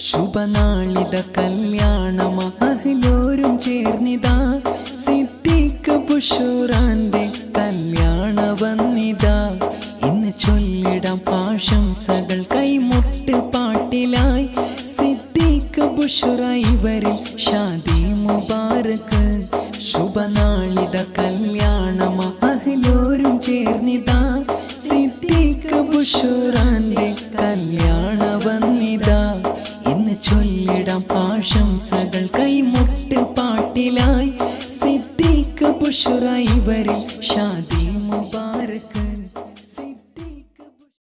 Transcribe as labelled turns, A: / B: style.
A: ശുഭനാളിത കല്യാണമ അഹ്ലോരും ചേർന്നിതാ സിദ്ദീഖ് ബുഷുറാന്റെ കല്യാണ വന്നിതാ ഇന്ന് ചൊല്ലിടാം ആശംസകൾ കൈമുട്ട് പാട്ടിലായി സിദ്ദീഖ് ബുഷുറ ഇവരിൽ ഷാദി മുബാറക്ക് ശുഭനാളിത കല്യാണമ അഹ്ലോരും ചേർന്നിതാ സിദ്ദീഖ് ബുഷുറാന്റെ കല്യാണ വന്നിതാ ഇന്ന് ചൊല്ലിടാം ആശംസകൾ കൈമുട്ട് പാട്ടിലായി സിദ്ദീഖ് ബുഷുറ ഇവരിൽ ഷാദി